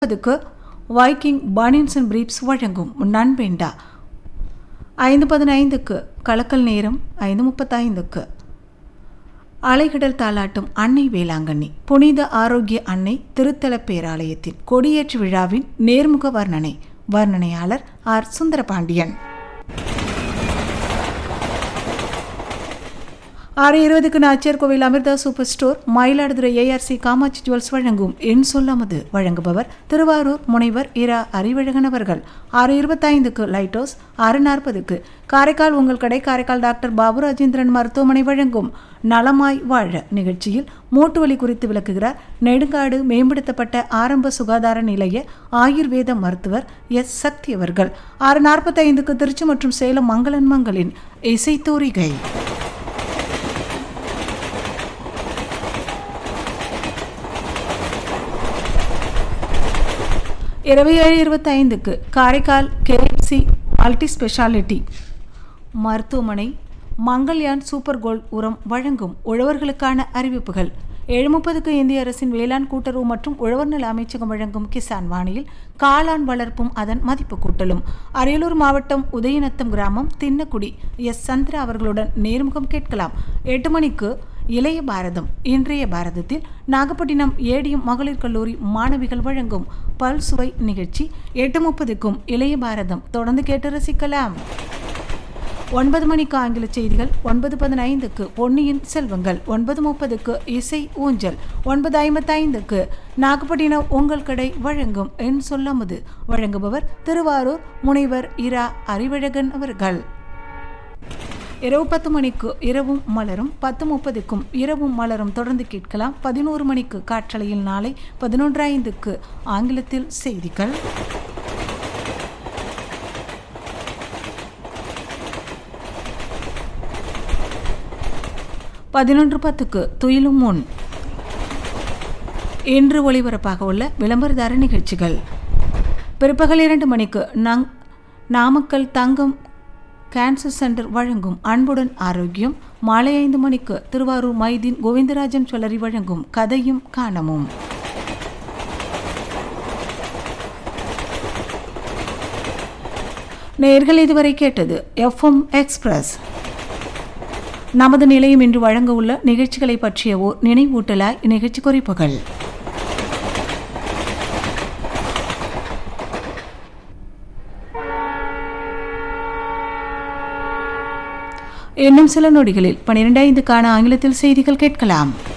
அதுக்கு Viking பனின்ஸ் and briefs வழங்கும் நண்பேண்டா ஐந்து பதினைந்துக்கு கலக்கல் நேரம் ஐந்து முப்பத்தைந்துக்கு அலைகடல் தாளாட்டும் அன்னை வேளாங்கண்ணி புனித ஆரோக்கிய அன்னை திருத்தல பேராலயத்தின் கொடியேற்று விழாவின் நேர்முக வர்ணனை வர்ணனையாளர் ஆர் சுந்தரபாண்டியன் ஆறு இருபதுக்கு Nachiyar Kovil Amirtha Super Store Mayiladuthurai ARC Kamatchi Jewels வழங்கும் என் சொல்லாமது வழங்குபவர் திருவாரூர் முனைவர் இரா அறிவழகன் அவர்கள் ஆறு இருபத்தைந்துக்கு லைட் ஹவுஸ் ஆறு நாற்பதுக்கு காரைக்கால் உங்கள் கடை காரைக்கால் டாக்டர் பாபு ராஜேந்திரன் மருத்துவமனை வழங்கும் நலமாய் வாழ நிகழ்ச்சியில் மூட்டு வலி குறித்து விளக்குகிறார் நெடுங்காடு மேம்படுத்தப்பட்ட ஆரம்ப சுகாதார நிலைய ஆயுர்வேத மருத்துவர் எஸ் சக்தி அவர்கள் ஆறு நாற்பத்தைந்துக்கு திருச்சி மற்றும் சேலம் மங்களன் மங்களின் இசைத்தூரிகை இருபத்தி ஏழு இருபத்தைந்துக்கு காரைக்கால் கேஎஃப்சி மல்டி ஸ்பெஷாலிட்டி மருத்துவமனை மங்கள்யான் சூப்பர் கோல்ட் உரம் வழங்கும் உழவர்களுக்கான அறிவிப்புகள் ஏழு முப்பதுக்கு இந்திய அரசின் வேளாண் கூட்டுறவு மற்றும் உழவர் நல அமைச்சகம் வழங்கும் கிசான் வாணியில் காளான் வளர்ப்பும் அதன் மதிப்பு கூட்டலும் அரியலூர் மாவட்டம் உதயநத்தம் கிராமம் தின்னக்குடி எஸ் சந்திரா அவர்களுடன் நேர்முகம் கேட்கலாம் எட்டு மணிக்கு இளைய பாரதம் இன்றைய பாரதத்தில் நாகப்பட்டினம் ஏடிஎம் மகளிர் கல்லூரி மாணவிகள் வழங்கும் பல்சுவை நிகழ்ச்சி எட்டு முப்பதுக்கும் இளைய பாரதம் தொடர்ந்து கேட்டு ரசிக்கலாம் ஒன்பது மணிக்கு ஆங்கில செய்திகள் ஒன்பது பதினைந்துக்கு பொன்னியின் செல்வங்கள் ஒன்பது முப்பதுக்கு இசை ஊஞ்சல் ஒன்பது ஐம்பத்தைந்துக்கு நாகப்பட்டினம் உங்கள் கடை வழங்கும் என் சொல்லமுது வழங்குபவர் திருவாரூர் முனைவர் இரா அறிவழகன் அவர்கள் இரவு பத்து மணிக்கு இரவும் மலரும் பத்து முப்பதுக்கும் இரவும் மலரும் தொடர்ந்து கேட்கலாம் பதினோரு மணிக்கு காற்றலையில் நாளை பதினொன்று ஐந்துக்கு ஆங்கிலத்தில் செய்திகள் பதினொன்று பத்துக்கு துயிலும் முன் இன்று ஒளிபரப்பாக உள்ள விளம்பரதார நிகழ்ச்சிகள் பிற்பகல் இரண்டு மணிக்கு நங் நாமக்கல் தங்கம் கேன்சர் சென்டர் வழங்கும் அன்புடன் ஆரோக்கியம் மாலை ஐந்து மணிக்கு திருவாரூர் மைதீன் கோவிந்தராஜன் சொல்லரி வழங்கும் கதையும் காணமும் நேர்கள் இதுவரை கேட்டது எஃப்எம் எக்ஸ்பிரஸ் நமது நிலையம் இன்று வழங்க உள்ள நிகழ்ச்சிகளை பற்றிய ஓர் நினைவூட்டலாய் நிகழ்ச்சி குறிப்புகள் இன்னும் சில நொடிகளில் பனிரெண்டு ஐந்துக்கான ஆங்கிலத்தில் செய்திகள் கேட்கலாம்